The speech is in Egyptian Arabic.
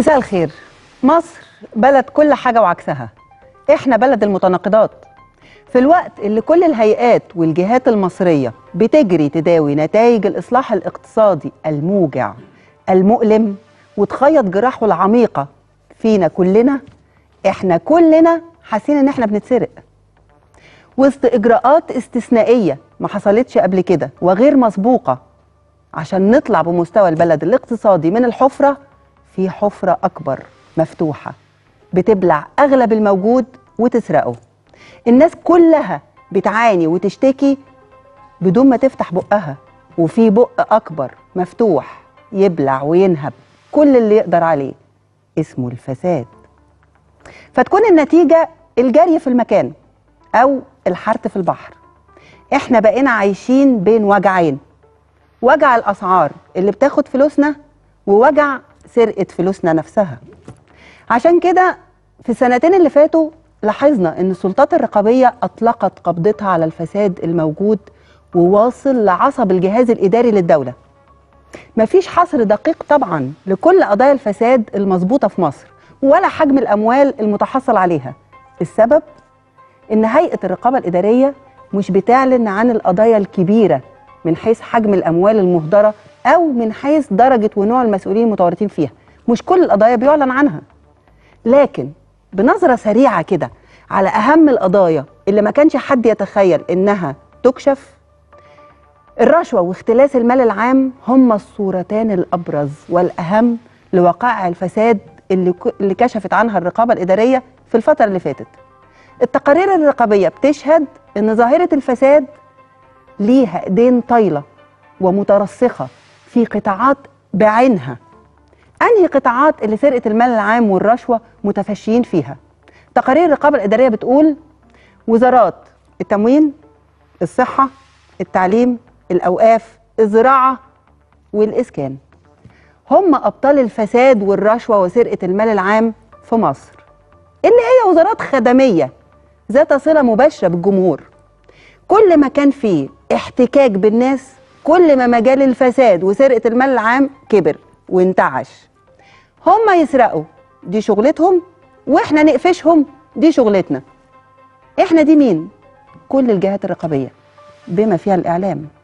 مساء الخير مصر بلد كل حاجة وعكسها احنا بلد المتناقضات في الوقت اللي كل الهيئات والجهات المصرية بتجري تداوي نتائج الإصلاح الاقتصادي الموجع المؤلم وتخيط جراحه العميقة فينا كلنا احنا كلنا حاسين ان احنا بنتسرق وسط إجراءات استثنائية ما حصلتش قبل كده وغير مسبوقة عشان نطلع بمستوى البلد الاقتصادي من الحفرة في حفرة أكبر مفتوحة بتبلع أغلب الموجود وتسرقه الناس كلها بتعاني وتشتكي بدون ما تفتح بقها وفي بق أكبر مفتوح يبلع وينهب كل اللي يقدر عليه اسمه الفساد فتكون النتيجة الجري في المكان أو الحرت في البحر احنا بقينا عايشين بين وجعين وجع الأسعار اللي بتاخد فلوسنا ووجع سرقة فلوسنا نفسها عشان كده في السنتين اللي فاتوا لاحظنا ان السلطات الرقابية اطلقت قبضتها على الفساد الموجود وواصل لعصب الجهاز الاداري للدولة مفيش حصر دقيق طبعا لكل قضايا الفساد المظبوطة في مصر ولا حجم الاموال المتحصل عليها السبب ان هيئة الرقابة الادارية مش بتعلن عن القضايا الكبيرة من حيث حجم الاموال المهدرة او من حيث درجة ونوع المسؤولين المتورطين فيها مش كل القضايا بيعلن عنها لكن بنظرة سريعة كده على أهم القضايا اللي ما كانش حد يتخيل إنها تكشف الرشوة واختلاس المال العام هما الصورتان الأبرز والأهم لوقائع الفساد اللي, اللي كشفت عنها الرقابة الإدارية في الفترة اللي فاتت التقارير الرقابية بتشهد إن ظاهرة الفساد ليها إيدين طايلة ومترسخة في قطاعات بعينها أنهي قطاعات اللي سرقة المال العام والرشوة متفشيين فيها تقارير الرقابة الإدارية بتقول وزارات التموين الصحة التعليم الأوقاف الزراعة والإسكان هم أبطال الفساد والرشوة وسرقة المال العام في مصر اللي هي وزارات خدمية ذات صلة مباشرة بالجمهور كل ما كان فيه احتكاك بالناس كل ما مجال الفساد وسرقة المال العام كبر وانتعش هم يسرقوا دي شغلتهم واحنا نقفشهم دي شغلتنا احنا دي مين كل الجهات الرقابيه بما فيها الاعلام